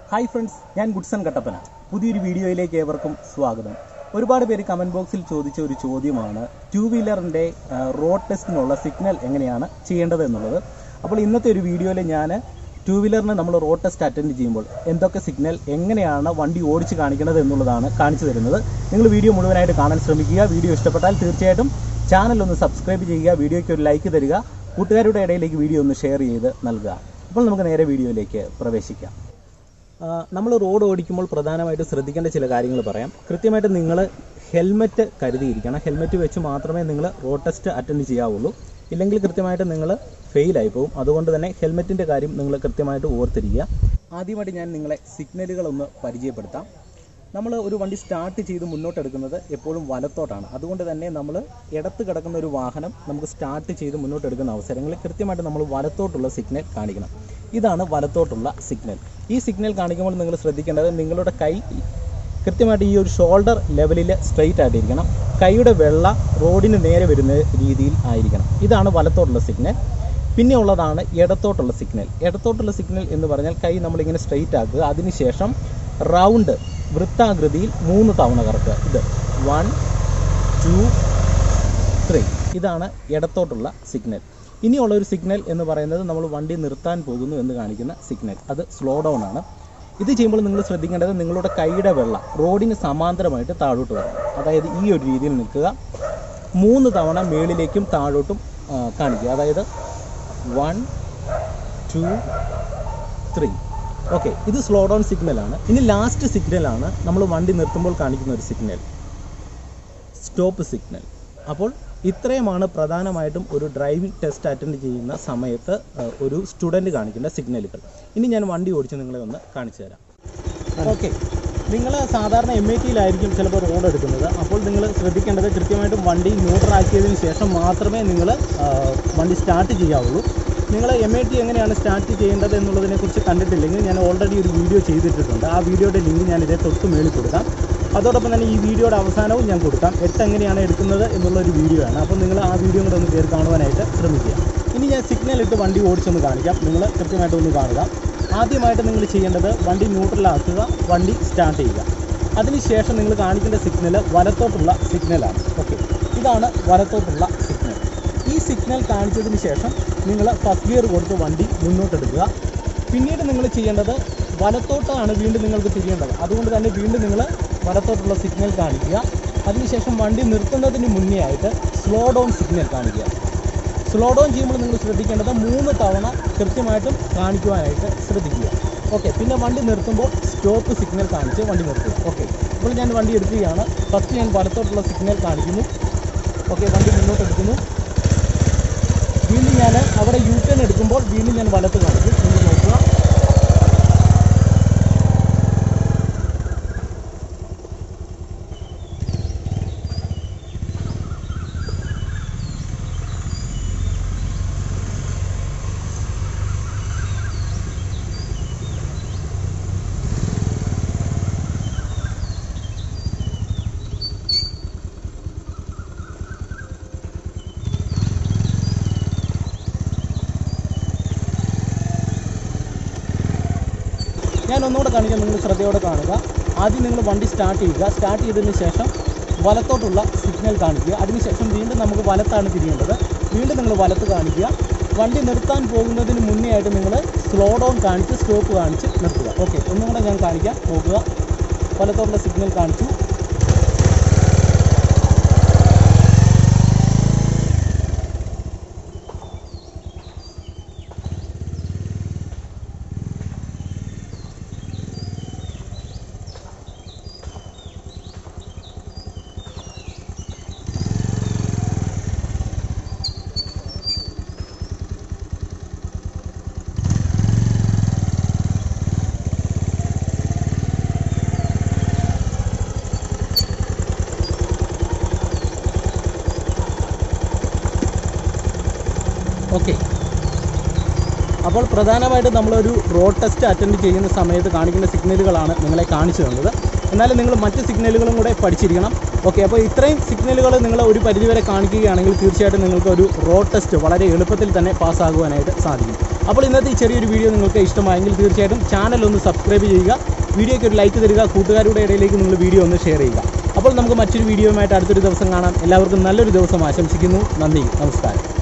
hi friends ഞാൻ ഗുഡ്സൺ കട്ടപ്പന പുതിയൊരു വീഡിയോയിലേക്ക് ഏവർക്കും സ്വാഗതം ഒരുപാട് പേര് കമന്റ് ബോക്സിൽ ചോദിച്ച ഒരു ചോദ്യമാണ് ടൂ വീലറിന്റെ റോഡ് ടെസ്റ്റിനുള്ള സിഗ്നൽ എങ്ങനെയാണ് ചെയ്യേണ്ടത് എന്നുള്ളത് അപ്പോൾ ഇന്നത്തെ ഒരു വീഡിയോയിൽ ഞാൻ ടൂ വീലറിന് നമ്മൾ റോഡ് ടെസ്റ്റ് അറ്റൻഡ് ചെയ്യുമ്പോൾ എന്തൊക്കെ സിഗ്നൽ എങ്ങനെയാണ് വണ്ടി ഓടിച്ച് കാണിക്കുന്നത് എന്നുള്ളതാണ് കാണിച്ചു തരുന്നത് നിങ്ങൾ വീഡിയോ മുഴുവനായിട്ട് കാണാൻ ശ്രമിക്കുക വീഡിയോ ഇഷ്ടപ്പെട്ടാൽ തീർച്ചയായിട്ടും ചാനൽ ഒന്ന് സബ്സ്ക്രൈബ് ചെയ്യുക വീഡിയോയ്ക്ക് ഒരു ലൈക്ക് തരിക കൂട്ടുകാരുടെ ഇടയിലേക്ക് വീഡിയോ ഒന്ന് ഷെയർ ചെയ്ത് നൽകുക അപ്പോൾ നമുക്ക് നേരെ വീഡിയോയിലേക്ക് പ്രവേശിക്കാം നമ്മൾ റോഡ് ഓടിക്കുമ്പോൾ പ്രധാനമായിട്ട് ശ്രദ്ധിക്കേണ്ട ചില കാര്യങ്ങൾ പറയാം കൃത്യമായിട്ട് നിങ്ങൾ ഹെൽമെറ്റ് കരുതിയിരിക്കണം ഹെൽമെറ്റ് വെച്ച് മാത്രമേ നിങ്ങൾ റോഡ് ടെസ്റ്റ് അറ്റൻഡ് ചെയ്യാവുള്ളൂ ഇല്ലെങ്കിൽ കൃത്യമായിട്ട് നിങ്ങൾ ഫെയിലായി പോകും അതുകൊണ്ട് തന്നെ ഹെൽമെറ്റിൻ്റെ കാര്യം നിങ്ങൾ കൃത്യമായിട്ട് ഓർത്തിരിക്കുക ആദ്യമായിട്ട് ഞാൻ നിങ്ങളെ സിഗ്നലുകളൊന്ന് പരിചയപ്പെടുത്താം നമ്മൾ ഒരു വണ്ടി സ്റ്റാർട്ട് ചെയ്ത് മുന്നോട്ടെടുക്കുന്നത് എപ്പോഴും വലത്തോട്ടാണ് അതുകൊണ്ട് തന്നെ നമ്മൾ ഇടത്ത് കിടക്കുന്ന ഒരു വാഹനം നമുക്ക് സ്റ്റാർട്ട് ചെയ്ത് മുന്നോട്ടെടുക്കുന്ന അവസരങ്ങളിൽ കൃത്യമായിട്ട് നമ്മൾ വലത്തോട്ടുള്ള സിഗ്നൽ കാണിക്കണം ഇതാണ് വലത്തോട്ടുള്ള സിഗ്നൽ ഈ സിഗ്നൽ കാണിക്കുമ്പോൾ നിങ്ങൾ ശ്രദ്ധിക്കേണ്ടത് നിങ്ങളുടെ കൈ കൃത്യമായിട്ട് ഈ ഒരു ഷോൾഡർ ലെവലിൽ സ്ട്രെയിറ്റ് ആയിട്ടിരിക്കണം കൈയുടെ വെള്ള റോഡിന് നേരെ വരുന്ന രീതിയിൽ ആയിരിക്കണം ഇതാണ് വലത്തോട്ടുള്ള സിഗ്നൽ പിന്നെ ഉള്ളതാണ് ഇടത്തോട്ടുള്ള സിഗ്നൽ ഇടത്തോട്ടുള്ള സിഗ്നൽ എന്ന് പറഞ്ഞാൽ കൈ നമ്മളിങ്ങനെ സ്ട്രെയിറ്റ് ആക്കുക അതിനുശേഷം റൗണ്ട് വൃത്താകൃതിയിൽ മൂന്ന് തവണ കറക്കുക ഇത് വൺ ടു ത്രീ ഇതാണ് ഇടത്തോട്ടുള്ള സിഗ്നൽ ഇനിയുള്ള ഒരു സിഗ്നൽ എന്ന് പറയുന്നത് നമ്മൾ വണ്ടി നിർത്താൻ പോകുന്നു എന്ന് കാണിക്കുന്ന സിഗ്നൽ അത് സ്ലോ ഡൗൺ ആണ് ഇത് ചെയ്യുമ്പോൾ നിങ്ങൾ ശ്രദ്ധിക്കേണ്ടത് നിങ്ങളുടെ കൈയുടെ വെള്ള റോഡിന് സമാന്തരമായിട്ട് താഴോട്ട് വരണം അതായത് ഈ ഒരു രീതിയിൽ നിൽക്കുക മൂന്ന് തവണ മേളിലേക്കും താഴോട്ടും ആ, കാണിക്കുക അതായത് വൺ ടു ത്രീ ഓക്കെ ഇത് സ്ലോ ഡൗൺ സിഗ്നലാണ് ഇനി ലാസ്റ്റ് സിഗ്നലാണ് നമ്മൾ വണ്ടി നിർത്തുമ്പോൾ കാണിക്കുന്ന ഒരു സിഗ്നൽ സ്റ്റോപ്പ് സിഗ്നൽ അപ്പോൾ ഇത്രയുമാണ് പ്രധാനമായിട്ടും ഒരു ഡ്രൈവിംഗ് ടെസ്റ്റ് അറ്റൻഡ് ചെയ്യുന്ന സമയത്ത് ആ, ഒരു സ്റ്റുഡൻറ്റ് കാണിക്കേണ്ട സിഗ്നലുകൾ ഇനി ഞാൻ വണ്ടി ഓടിച്ച് നിങ്ങളെ ഒന്ന് കാണിച്ചു തരാം ഓക്കെ നിങ്ങൾ സാധാരണ എം ഐ ടിയിലായിരിക്കും ചിലപ്പോൾ റോഡ് എടുക്കുന്നത് അപ്പോൾ നിങ്ങൾ ശ്രദ്ധിക്കേണ്ടത് കൃത്യമായിട്ടും വണ്ടി ന്യൂട്രലാക്കിയതിന് ശേഷം മാത്രമേ നിങ്ങൾ വണ്ടി സ്റ്റാർട്ട് ചെയ്യാവുള്ളൂ നിങ്ങൾ എം ഐ ടി എങ്ങനെയാണ് സ്റ്റാർട്ട് ചെയ്യേണ്ടത് എന്നുള്ളതിനെക്കുറിച്ച് കണ്ടിട്ടില്ലെങ്കിൽ ഞാൻ ഓൾറെഡി ഒരു വീഡിയോ ചെയ്തിട്ടുണ്ട് ആ വീഡിയോയുടെ ലിങ്ക് ഞാൻ ഇതേ തൊട്ട് മേളിൽ കൊടുക്കാം അതോടൊപ്പം തന്നെ ഈ വീഡിയോയുടെ അവസാനവും ഞാൻ കൊടുക്കാം എട്ട് എങ്ങനെയാണ് എടുക്കുന്നത് എന്നുള്ള ഒരു വീഡിയോ ആണ് അപ്പോൾ നിങ്ങൾ ആ വീഡിയോ കൂടെ ഒന്ന് കയറി കാണുവാനായിട്ട് ശ്രമിക്കുക ഇനി ഞാൻ സിഗ്നൽ ഇട്ട് വണ്ടി ഓടിച്ചൊന്ന് കാണിക്കാം നിങ്ങൾ കൃത്യമായിട്ട് ഒന്ന് കാണുക ആദ്യമായിട്ട് നിങ്ങൾ ചെയ്യേണ്ടത് വണ്ടി ന്യൂട്രലാക്കുക വണ്ടി സ്റ്റാർട്ട് ചെയ്യുക അതിനുശേഷം നിങ്ങൾ കാണിക്കേണ്ട സിഗ്നൽ വലത്തോട്ടുള്ള സിഗ്നലാണ് ഓക്കെ ഇതാണ് വലത്തോട്ടുള്ള സിഗ്നൽ ഈ സിഗ്നൽ കാണിച്ചതിന് ശേഷം നിങ്ങൾ ഫസ്റ്റ് ഗിയർ കൊടുത്ത് വണ്ടി മുന്നോട്ടെടുക്കുക പിന്നീട് നിങ്ങൾ ചെയ്യേണ്ടത് വലത്തോട്ടാണ് വീണ്ടും നിങ്ങൾക്ക് തിരിയേണ്ടത് അതുകൊണ്ട് തന്നെ വീണ്ടും നിങ്ങൾ വലത്തോട്ടുള്ള സിഗ്നൽ കാണിക്കുക അതിനുശേഷം വണ്ടി നിർത്തുന്നതിന് മുന്നേ ആയിട്ട് സ്ലോ ഡൗൺ സിഗ്നൽ കാണിക്കുക സ്ലോ ഡൗൺ ചെയ്യുമ്പോൾ നിങ്ങൾ ശ്രദ്ധിക്കേണ്ടത് മൂന്ന് തവണ കൃത്യമായിട്ടും കാണിക്കുവാനായിട്ട് ശ്രദ്ധിക്കുക ഓക്കെ പിന്നെ വണ്ടി നിർത്തുമ്പോൾ സ്റ്റോപ്പ് സിഗ്നൽ കാണിച്ച് വണ്ടി നിർത്തുക ഓക്കെ ഇപ്പോൾ ഞാൻ വണ്ടി എടുക്കുകയാണ് ഫസ്റ്റ് ഞാൻ വലത്തോട്ടുള്ള സിഗ്നൽ കാണിക്കുന്നു ഓക്കെ വണ്ടി മുന്നോട്ട് എടുക്കുന്നു വീണ്ടും ഞാൻ അവിടെ യു ടേൺ എടുക്കുമ്പോൾ വീണ്ടും ഞാൻ വലത്ത് കാണിക്കും നിങ്ങൾ നോക്കുക ഞാൻ ഒന്നുകൂടെ കാണിക്കാം നിങ്ങൾ ശ്രദ്ധയോടെ കാണുക ആദ്യം നിങ്ങൾ വണ്ടി സ്റ്റാർട്ട് ചെയ്യുക സ്റ്റാർട്ട് ചെയ്തതിന് ശേഷം വലത്തോട്ടുള്ള സിഗ്നൽ കാണിക്കുക അതിനുശേഷം വീണ്ടും നമുക്ക് വലത്താണ് തിരിയേണ്ടത് വീണ്ടും നിങ്ങൾ വലത്ത് കാണിക്കുക വണ്ടി നിർത്താൻ പോകുന്നതിന് മുന്നേ ആയിട്ട് നിങ്ങൾ സ്ലോ ഡൗൺ കാണിച്ച് സ്റ്റോപ്പ് കാണിച്ച് നിർത്തുക ഓക്കെ ഒന്നും കൂടെ ഞാൻ കാണിക്കാം നോക്കുക വലത്തോട്ടുള്ള സിഗ്നൽ കാണിച്ചു ഓക്കെ അപ്പോൾ പ്രധാനമായിട്ടും നമ്മളൊരു റോഡ് ടെസ്റ്റ് അറ്റൻഡ് ചെയ്യുന്ന സമയത്ത് കാണിക്കുന്ന സിഗ്നലുകളാണ് നിങ്ങളെ കാണിച്ചു തന്നത് എന്നാലും നിങ്ങൾ മറ്റ് സിഗ്നലുകളും കൂടെ പഠിച്ചിരിക്കണം ഓക്കെ അപ്പോൾ ഇത്രയും സിഗ്നലുകൾ നിങ്ങൾ ഒരു പരിധിവരെ കാണിക്കുകയാണെങ്കിൽ തീർച്ചയായിട്ടും നിങ്ങൾക്ക് ഒരു റോഡ് ടെസ്റ്റ് വളരെ എളുപ്പത്തിൽ തന്നെ പാസ്സാകുവാനായിട്ട് സാധിക്കും അപ്പോൾ ഇന്നത്തെ ഈ ചെറിയൊരു വീഡിയോ നിങ്ങൾക്ക് ഇഷ്ടമായെങ്കിൽ തീർച്ചയായിട്ടും ചാനൽ ഒന്ന് സബ്സ്ക്രൈബ് ചെയ്യുക വീഡിയോയ്ക്ക് ഒരു ലൈക്ക് തരിക കൂട്ടുകാരുടെ ഇടയിലേക്ക് നിങ്ങൾ വീഡിയോ ഒന്ന് ഷെയർ ചെയ്യുക അപ്പോൾ നമുക്ക് മറ്റൊരു വീഡിയോയുമായിട്ട് അടുത്തൊരു ദിവസം കാണാം എല്ലാവർക്കും നല്ലൊരു ദിവസം ആശംസിക്കുന്നു നന്ദി നമസ്കാരം